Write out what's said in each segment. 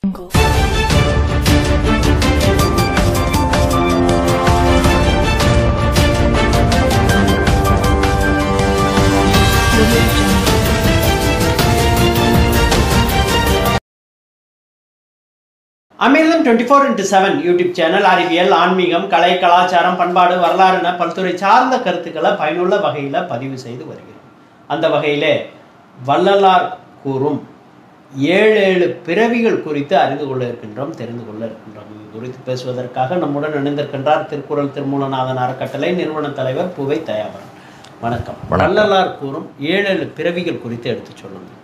அமிர்தம் twenty four into seven YouTube channel அறிவியல் ஆன்மீகம் கலை கலாச்சாரம் பண்பாடு வரலாறு என பல்துறை சார்ந்த கருத்துக்களை பயனுள்ள வகையில் பதிவு செய்து வருகிறோம் அந்த வகையிலே வள்ளலார் கூறும் ஏழு ஏழு பிறவிகள் குறித்து அறிந்து கொள்ள இருக்கின்றோம் தெரிந்து கொள்ள இருக்கின்றோம் இது குறித்து பேசுவதற்காக நம்முடன் இணைந்திருக்கின்றார் திருக்குறள் திருமூலநாதன் அறக்கட்டளை நிறுவன தலைவர் புவை தயாபரன் வணக்கம் வள்ளலார் கூறும் ஏழு ஏழு பிறவிகள் குறித்து எடுத்துச் சொல்லுங்கள்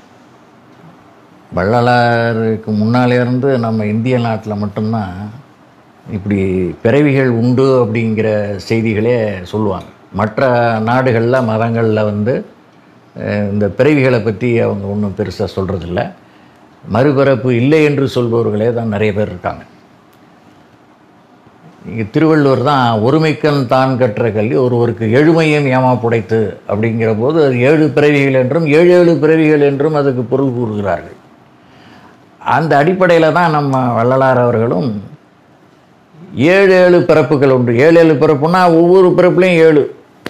வள்ளலாருக்கு முன்னாலே இருந்து நம்ம இந்திய நாட்டில் மட்டும்தான் இப்படி பிறவிகள் உண்டு அப்படிங்கிற செய்திகளே சொல்லுவாங்க மற்ற நாடுகளில் மதங்களில் வந்து அஹ், இந்த பிறவிகளை பற்றி அவங்க ஒன்றும் பெருசாக சொல்கிறதில்ல மறுபிறப்பு இல்லை என்று சொல்பவர்களே தான் நிறைய பேர் இருக்காங்க இங்கே திருவள்ளுவர் தான் ஒருமைக்கண் தான் கற்ற கல்வி ஒருவருக்கு எழுமையும் ஏமா புடைத்து அப்படிங்கிற போது அது ஏழு பிறவிகள் என்றும் ஏழு ஏழு பிறவிகள் என்றும் அதுக்கு பொருள் கூறுகிறார்கள் அந்த அடிப்படையில் தான் நம்ம வள்ளலார் அவர்களும் ஏழு ஏழு பிறப்புகள் உண்டு ஏழு ஏழு பிறப்புனா ஒவ்வொரு பிறப்புலையும் ஏழு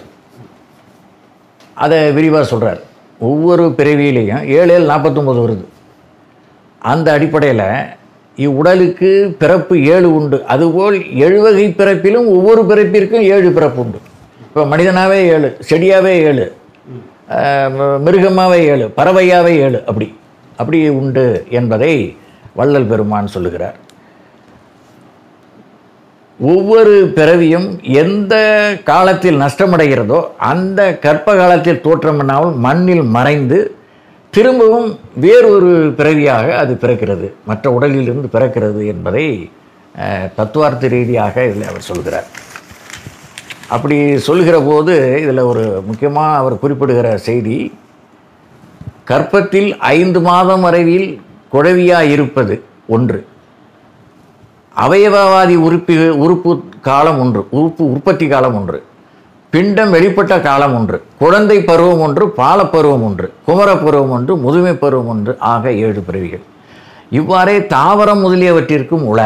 அதை விரிவாக சொல்கிறார் ஒவ்வொரு பிறவியிலையும் ஏழு ஏழு நாற்பத்தொம்பது வருது அந்த அடிப்படையில் இவ்வுடலுக்கு பிறப்பு ஏழு உண்டு அதுபோல் எழுவகை பிறப்பிலும் ஒவ்வொரு பிறப்பிற்கும் ஏழு பிறப்பு உண்டு இப்போ மனிதனாகவே ஏழு செடியாகவே ஏழு மிருகமாகவே ஏழு பறவையாகவே ஏழு அப்படி அப்படி உண்டு என்பதை வள்ளல் பெருமான் சொல்லுகிறார் ஒவ்வொரு பிறவியும் எந்த காலத்தில் நஷ்டமடைகிறதோ அந்த கற்ப காலத்தில் தோற்றமில்லாமல் மண்ணில் மறைந்து திரும்பவும் வேறொரு பிறவியாக அது பிறக்கிறது மற்ற உடலிலிருந்து பிறக்கிறது என்பதை அஹ், தத்துவார்த்த ரீதியாக இதில் அவர் சொல்கிறார் அப்படி சொல்கிற போது இதில் ஒரு முக்கியமாக அவர் குறிப்பிடுகிற செய்தி கற்பத்தில் ஐந்து மாதம் வரைவில் குழவியாக இருப்பது ஒன்று அவயவவாதி உறுப்பி உறுப்பு காலம் ஒன்று உறுப்பு உற்பத்தி காலம் ஒன்று பிண்டம் வெளிப்பட்ட காலம் ஒன்று குழந்தை பருவம் ஒன்று பாலப்பருவம் ஒன்று குமரப் பருவம் ஒன்று முதுமை பருவம் ஒன்று ஆக ஏழு பிறவிகள் இவ்வாறே தாவரம் முதலியவற்றிற்கும் உள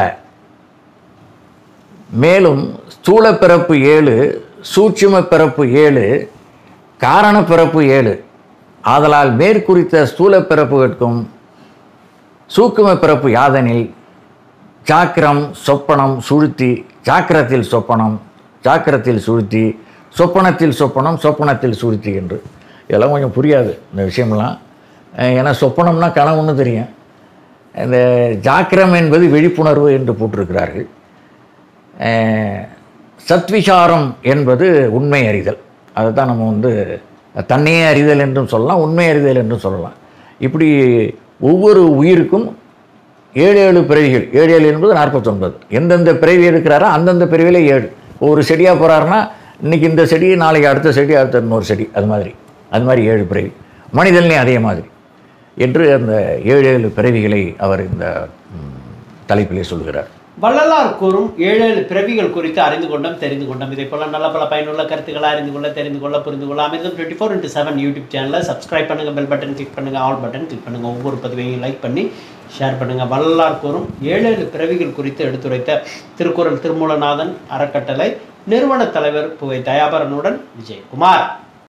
மேலும் ஸ்தூல பிறப்பு ஏழு சூட்சும பிறப்பு ஏழு காரண பிறப்பு ஏழு ஆதலால் மேற்குறித்த ஸ்தூல பிறப்புகளுக்கும் சூக்கும பிறப்பு யாதனில் சாக்கிரம் சொப்பனம் சுழுத்தி சாக்கிரத்தில் சொப்பனம் சாக்கிரத்தில் சுழுத்தி சொப்பனத்தில் சொப்பனம் சொப்பனத்தில் சுழுத்தி என்று இதெல்லாம் கொஞ்சம் புரியாது இந்த விஷயம்லாம் அஹ் ஏன்னா சொப்பனம்னா கனவுன்னு தெரியும் இந்த ஜாக்கிரம் என்பது விழிப்புணர்வு என்று போட்டிருக்கிறார்கள் அஹ் சத்விசாரம் என்பது உண்மை அறிதல் அதை தான் நம்ம வந்து தன்னையே அறிதல் என்றும் சொல்லலாம் உண்மை அறிதல் என்றும் சொல்லலாம் இப்படி ஒவ்வொரு உயிருக்கும் ஏழு ஏழு பிறவிகள் ஏழு ஏழு என்பது நாற்பத்தொன்பது எந்தெந்த பிறவி இருக்கிறாரோ அந்தந்த பிறவியில் ஏழு ஒரு செடியாக போகிறாருன்னா இன்றைக்கி இந்த செடி நாளைக்கு அடுத்த செடி அடுத்த இன்னொரு செடி அது மாதிரி அது மாதிரி ஏழு பிறவி மனிதன்லேயும் அதே மாதிரி என்று அந்த ஏழு ஏழு பிறவிகளை அவர் இந்த ம், தலைப்பிலே சொல்கிறார் வள்ளலார் கூறும் ஏழு ஏழு பிறவிகள் குறித்து அறிந்து கொண்டோம் தெரிந்து கொண்டோம் இதை போல நல்ல பல பயனுள்ள கருத்துக்களை அறிந்து கொள்ள தெரிந்து கொள்ள புரிந்து கொள்ள Amirtham twenty four into seven YouTube சேனலை சப்ஸ்கிரைப் பண்ணுங்க பெல் பட்டன் கிளிக் பண்ணுங்க ஆல் பட்டன் கிளிக் பண்ணுங்க ஒவ்வொரு பதிவையும் லைக் பண்ணி ஷேர் பண்ணுங்க வள்ளலார் கூறும் ஏழு ஏழு பிறவிகள் குறித்து எடுத்துரைத்த திருக்குறள் திருமூலநாதன் அறக்கட்டளை நிறுவன தலைவர் புவை தயாபரனுடன் விஜயகுமார்